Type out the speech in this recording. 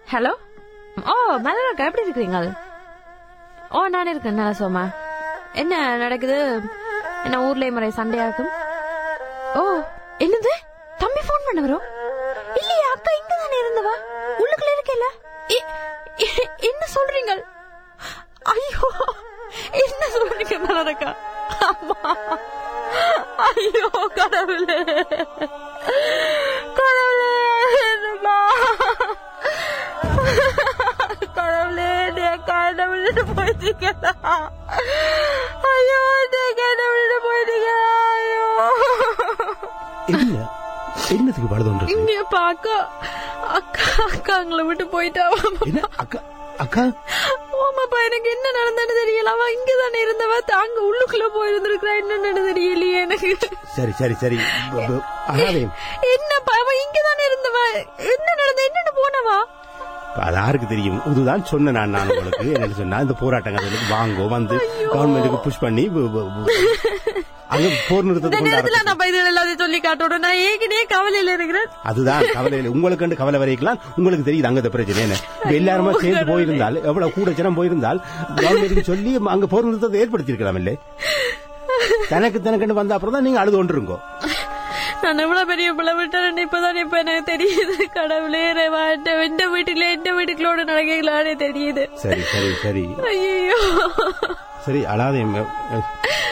Hello ஓ மலரக்கா எப்படி இருக்கிறீங்க ஓ நான் இருக்கேன் நல்லா சோமா என்ன நடக்குது என்ன ஊர்ல முறை சண்டையாக்கும் ஓ என்னது தம்பி ஃபோன் பண்ண வரும் இல்லையா அக்கா இங்க தானே இருந்தவா உள்ளுக்குள்ள இருக்கல என்ன சொல்றீங்க ஐயோ என்ன சொல்றீங்க மலரக்கா அம்மா ஐயோ கடவுளே கடவுளே என்னம்மா கடவுளே நீ கடவுள்னு போயிட்டீங்களா ஐயோ நீ கடவுள்னு போயிட்டீங்களா ஐயோ என்ன என்னத்துக்கு பழுதொன்று இங்க பாக்க அக்கா அக்கா அங்களை விட்டு போயிட்டா என்ன அக்கா அக்கா ஆமாப்பா எனக்கு என்ன நடந்ததுன்னு தெரியல அவ இங்கதானே இருந்தவ தாங்க உள்ளுக்குள்ள போயிருந்திருக்கிறா என்னன்னு தெரியலையே எனக்கு சரி சரி சரி ப- ப- அழாதே என்னப்பா அவ இங்கதானே இருந்தவ என்ன நடந்த என்னன்னு போனவா அது யாருக்கு தெரியும் இதுதான் சொன்னேன் நான் நான் உங்களுக்கு என்ன சொன்னா இந்த போராட்டங்களுக்கு வாங்கோ வந்து கவர்மெண்ட்டுக்கு புஷ் பண்ணி ப- ப- ப- அங்க போர் இந்த நிறுத்தத்தை நேரத்துல கொண்டாடுறது. நான் இது எல்லாத்தையும் சொல்லி காட்டணும் நான் ஏற்கனவே கவலையில இருக்கிறேன் அதுதான் கவலை இல்லை. உங்களுக்கு கண்டு கவலை வரைக்கலாம் உங்களுக்கு தெரியுது அங்க இந்த பிரச்சனை என்ன இப்ப எல்லாருமே சேர்ந்து போயிருந்தால் எவ்வளவு கூட ஜனம் போயிருந்தால் கவர்மெண்ட்டுக்கு சொல்லி அங்க போர் நிறுத்தத்தை ஏற்படுத்தியிருக்கலாம் இல்லை தனக்கு தனக்குன்னு வந்த அப்புறம் தான் நீங்க அழுது கொண்டிருங்கோ நான் எவ்வளவு பெரிய பிள்ளை விட்டேன் இப்பதான் இப்ப எனக்கு தெரியுது கடவுளே இறைவா, இந்த இந்த வீட்டுல இந்த வீட்டுக்குள்ளோட நடக்கலானே தெரியுது சரி சரி சரி ஐயோ சரி அழாதே